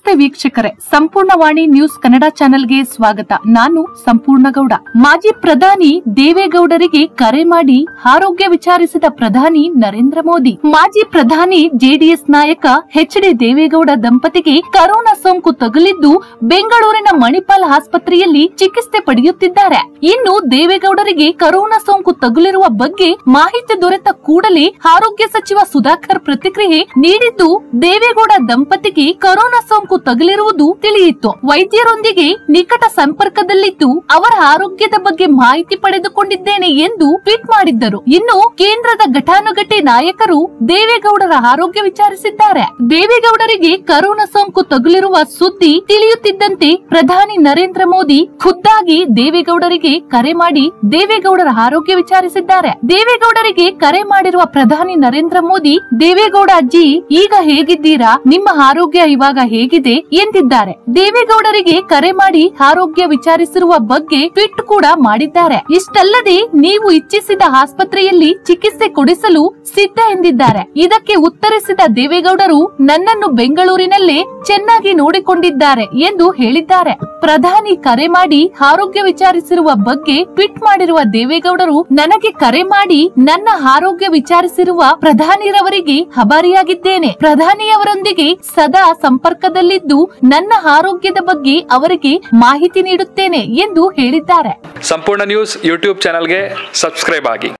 ನಮಸ್ತೆ ವೀಕ್ಷಕರೇ ಸಂಪೂರ್ಣವಾಣಿ ನ್ಯೂಸ್ ಕನ್ನಡ ಚಾನೆಲ್ಗೆ ಸ್ವಾಗತ ನಾನು ಸಂಪೂರ್ಣ ಗೌಡ ಮಾಜಿ ಪ್ರಧಾನಿ ದೇವೇಗೌಡರಿಗೆ ಕರೆ ಮಾಡಿ ಆರೋಗ್ಯ ವಿಚಾರಿಸಿದ ಪ್ರಧಾನಿ ನರೇಂದ್ರ ಮೋದಿ ಮಾಜಿ ಪ್ರಧಾನಿ ಜೆಡಿಎಸ್ ನಾಯಕ ಎಚ್ ಡಿ ದೇವೇಗೌಡ ದಂಪತಿಗೆ ಕರೋನಾ ಸೋಂಕು ತಗುಲಿದ್ದು ಬೆಂಗಳೂರಿನ ಮಣಿಪಾಲ್ ಆಸ್ಪತ್ರೆಯಲ್ಲಿ ಚಿಕಿತ್ಸೆ ಪಡೆಯುತ್ತಿದ್ದಾರೆ ಇನ್ನು ದೇವೇಗೌಡರಿಗೆ ಕರೋನಾ ಸೋಂಕು ತಗುಲಿರುವ ಬಗ್ಗೆ ಮಾಹಿತಿ ದೊರೆತ ಕೂಡಲೇ ಆರೋಗ್ಯ ಸಚಿವ ಸುಧಾಕರ್ ಪ್ರತಿಕ್ರಿಯೆ ನೀಡಿದ್ದು ದೇವೇಗೌಡ ದಂಪತಿಗೆ ಕರೋನಾ ಸೋಂಕು ತಗುಲಿರುವುದು ತಿಳಿಯಿತು ವೈದ್ಯರೊಂದಿಗೆ ನಿಕಟ ಸಂಪರ್ಕದಲ್ಲಿದ್ದು ಅವರ ಆರೋಗ್ಯದ ಬಗ್ಗೆ ಮಾಹಿತಿ ಪಡೆದುಕೊಂಡಿದ್ದೇನೆ ಎಂದು ಟ್ವೀಟ್ ಮಾಡಿದ್ದರು ಇನ್ನು ಕೇಂದ್ರದ ಘಟಾನುಘಟಿ ನಾಯಕರು ದೇವೇಗೌಡರ ಆರೋಗ್ಯ ವಿಚಾರಿಸಿದ್ದಾರೆ ದೇವೇಗೌಡರಿಗೆ ಕರೋನಾ ಸೋಂಕು ತಗುಲಿರುವ ಸುದ್ದಿ ತಿಳಿಯುತ್ತಿದ್ದಂತೆ ಪ್ರಧಾನಿ ನರೇಂದ್ರ ಮೋದಿ ಖುದ್ದಾಗಿ ದೇವೇಗೌಡರಿಗೆ ಕರೆ ಮಾಡಿ ದೇವೇಗೌಡರ ಆರೋಗ್ಯ ವಿಚಾರಿಸಿದ್ದಾರೆ ದೇವೇಗೌಡರಿಗೆ ಕರೆ ಮಾಡಿರುವ ಪ್ರಧಾನಿ ನರೇಂದ್ರ ಮೋದಿ ದೇವೇಗೌಡ ಅಜ್ಜಿ ಈಗ ಹೇಗಿದ್ದೀರಾ ನಿಮ್ಮ ಆರೋಗ್ಯ ಇವಾಗ ಹೇಗಿದೆ ಎಂದಿದ್ದಾರೆ ದೇವೇಗೌಡರಿಗೆ ಕರೆ ಮಾಡಿ ಆರೋಗ್ಯ ವಿಚಾರಿಸಿರುವ ಬಗ್ಗೆ ಟ್ವೀಟ್ ಕೂಡ ಮಾಡಿದ್ದಾರೆ ಇಷ್ಟಲ್ಲದೆ ನೀವು ಇಚ್ಛಿಸಿದ ಆಸ್ಪತ್ರೆಯಲ್ಲಿ ಚಿಕಿತ್ಸೆ ಕೊಡಿಸಲು ಸಿದ್ಧ ಎಂದಿದ್ದಾರೆ ಇದಕ್ಕೆ ಉತ್ತರಿಸಿದ ದೇವೇಗೌಡರು ನನ್ನನ್ನು ಬೆಂಗಳೂರಿನಲ್ಲೇ ಚೆನ್ನಾಗಿ ನೋಡಿಕೊಂಡಿದ್ದಾರೆ ಎಂದು ಹೇಳಿದ್ದಾರೆ ಪ್ರಧಾನಿ ಕರೆ ಮಾಡಿ ಆರೋಗ್ಯ ವಿಚಾರಿಸಿರುವ ಬಗ್ಗೆ ಟ್ವೀಟ್ ಮಾಡಿರುವ ದೇವೇಗೌಡರು ನನಗೆ ಕರೆ ಮಾಡಿ ನನ್ನ ಆರೋಗ್ಯ ವಿಚಾರಿಸಿರುವ ಪ್ರಧಾನಿರವರಿಗೆ ಆಭಾರಿಯಾಗಿದ್ದೇನೆ ಪ್ರಧಾನಿಯವರೊಂದಿಗೆ ಸದಾ ಸಂಪರ್ಕದಲ್ಲಿದ್ದು ನನ್ನ ಆರೋಗ್ಯದ ಬಗ್ಗೆ ಅವರಿಗೆ ಮಾಹಿತಿ ನೀಡುತ್ತೇನೆ ಎಂದು ಹೇಳಿದ್ದಾರೆ ಸಂಪೂರ್ಣ ನ್ಯೂಸ್ ಯೂಟ್ಯೂಬ್ ಚಾನಲ್ಗೆ ಸಬ್ಸ್ಕ್ರೈಬ್ ಆಗಿ